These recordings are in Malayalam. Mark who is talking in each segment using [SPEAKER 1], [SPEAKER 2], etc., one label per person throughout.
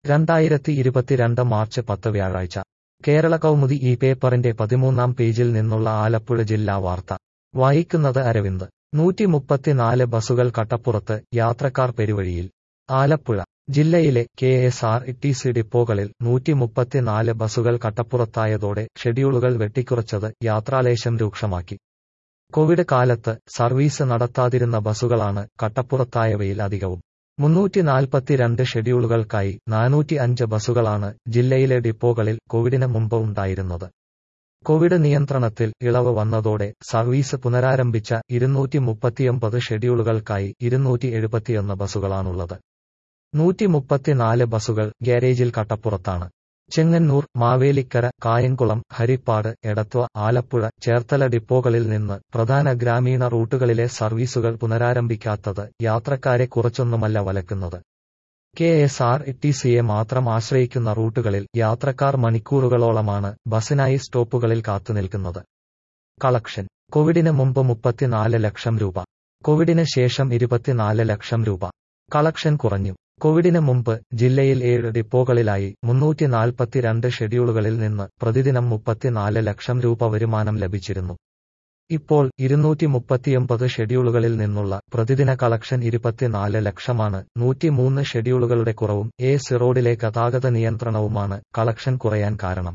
[SPEAKER 1] രണ്ടായിരത്തി ഇരുപത്തിരണ്ട് മാർച്ച് പത്ത് വ്യാഴാഴ്ച കേരള കൗമുദി ഈ പേപ്പറിന്റെ പതിമൂന്നാം പേജിൽ നിന്നുള്ള ആലപ്പുഴ ജില്ലാ വാർത്ത വായിക്കുന്നത് അരവിന്ദ് നൂറ്റി മുപ്പത്തിനാല് ബസുകൾ കട്ടപ്പുറത്ത് യാത്രക്കാർ പെരുവഴിയിൽ ആലപ്പുഴ ജില്ലയിലെ K S R T C ഡിപ്പോകളിൽ നൂറ്റി മുപ്പത്തിനാല് ബസുകൾ കട്ടപ്പുറത്തായതോടെ ഷെഡ്യൂളുകൾ വെട്ടിക്കുറച്ചത് യാത്രാലേശം രൂക്ഷമാക്കി കോവിഡ് കാലത്ത് സർവീസ് നടത്താതിരുന്ന ബസുകളാണ് കട്ടപ്പുറത്തായവയിൽ അധികവും മുന്നൂറ്റി നാൽപ്പത്തിരണ്ട് ഷെഡ്യൂളുകൾക്കായി നാനൂറ്റി അഞ്ച് ബസുകളാണ് ജില്ലയിലെ ഡിപ്പോകളിൽ കോവിഡിന് മുമ്പ് ഉണ്ടായിരുന്നത് കോവിഡ് നിയന്ത്രണത്തിൽ ഇളവ് വന്നതോടെ സർവീസ് പുനരാരംഭിച്ച ഇരുന്നൂറ്റി മുപ്പത്തിയൊമ്പത് ഷെഡ്യൂളുകൾക്കായി ഇരുന്നൂറ്റി എഴുപത്തിയൊന്ന് ബസുകളാണുള്ളത് നൂറ്റി മുപ്പത്തിനാല് ബസുകൾ ഗ്യാരേജിൽ കട്ടപ്പുറത്താണ് ചെങ്ങന്നൂർ മാവേലിക്കര കായംകുളം ഹരിപ്പാട് എടത്വ ആലപ്പുഴ ചേർത്തല ഡിപ്പോകളിൽ നിന്ന് പ്രധാന ഗ്രാമീണ റൂട്ടുകളിലെ സർവീസുകൾ പുനരാരംഭിക്കാത്തത് യാത്രക്കാരെ കുറച്ചൊന്നുമല്ല വലക്കുന്നത് കെ എസ് ആർ ടി സിയെ മാത്രം ആശ്രയിക്കുന്ന റൂട്ടുകളിൽ യാത്രക്കാർ മണിക്കൂറുകളോളമാണ് ബസിനായി സ്റ്റോപ്പുകളിൽ കാത്തുനിൽക്കുന്നത് കളക്ഷൻ കോവിഡിന് മുമ്പ് മുപ്പത്തിനാല് ലക്ഷം രൂപ കോവിഡിന് ശേഷം ഇരുപത്തിനാല് ലക്ഷം രൂപ കളക്ഷൻ കുറഞ്ഞു കോവിഡിന് മുമ്പ് ജില്ലയിൽ ഏഴ് ഡിപ്പോകളിലായി മുന്നൂറ്റി നാൽപ്പത്തിരണ്ട് ഷെഡ്യൂളുകളിൽ നിന്ന് പ്രതിദിനം മുപ്പത്തിനാല് ലക്ഷം രൂപ വരുമാനം ലഭിച്ചിരുന്നു ഇപ്പോൾ ഇരുന്നൂറ്റി മുപ്പത്തിയൊമ്പത് ഷെഡ്യൂളുകളിൽ നിന്നുള്ള പ്രതിദിന കളക്ഷൻ ഇരുപത്തിനാല് ലക്ഷമാണ് നൂറ്റിമൂന്ന് ഷെഡ്യൂളുകളുടെ കുറവും എ സി റോഡിലെ ഗതാഗത നിയന്ത്രണവുമാണ് കളക്ഷൻ കുറയാൻ കാരണം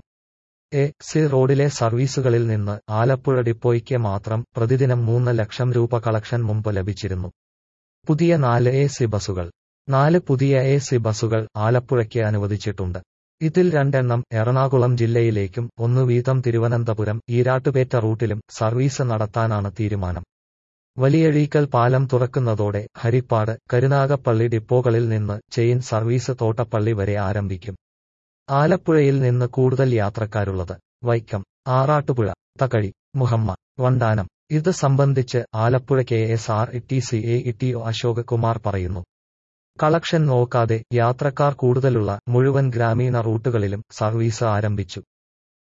[SPEAKER 1] എ സി റോഡിലെ സർവീസുകളിൽ നിന്ന് ആലപ്പുഴ ഡിപ്പോയ്ക്ക് മാത്രം പ്രതിദിനം മൂന്ന് ലക്ഷം രൂപ കളക്ഷൻ മുമ്പ് ലഭിച്ചിരുന്നു പുതിയ നാല് എ സി ബസുകൾ നാല് പുതിയ എ സി ബസുകൾ ആലപ്പുഴയ്ക്ക് അനുവദിച്ചിട്ടുണ്ട് ഇതിൽ രണ്ടെണ്ണം എറണാകുളം ജില്ലയിലേക്കും ഒന്ന് വീതം തിരുവനന്തപുരം ഈരാട്ടുപേറ്റ റൂട്ടിലും സർവീസ് നടത്താനാണ് തീരുമാനം വലിയഴീക്കൽ പാലം തുറക്കുന്നതോടെ ഹരിപ്പാട് കരുനാഗപ്പള്ളി ഡിപ്പോകളിൽ നിന്ന് ചെയിൻ സർവീസ് തോട്ടപ്പള്ളി വരെ ആരംഭിക്കും ആലപ്പുഴയിൽ നിന്ന് കൂടുതൽ യാത്രക്കാരുള്ളത് വൈക്കം ആറാട്ടുപുഴ തകഴി മുഹമ്മ വണ്ടാനം ഇത് സംബന്ധിച്ച് Alappuzha K S R T C A T O Ashok Kumar പറയുന്നു കളക്ഷൻ നോക്കാതെ യാത്രക്കാർ കൂടുതലുള്ള മുഴുവൻ ഗ്രാമീണ റൂട്ടുകളിലും സർവീസ് ആരംഭിച്ചു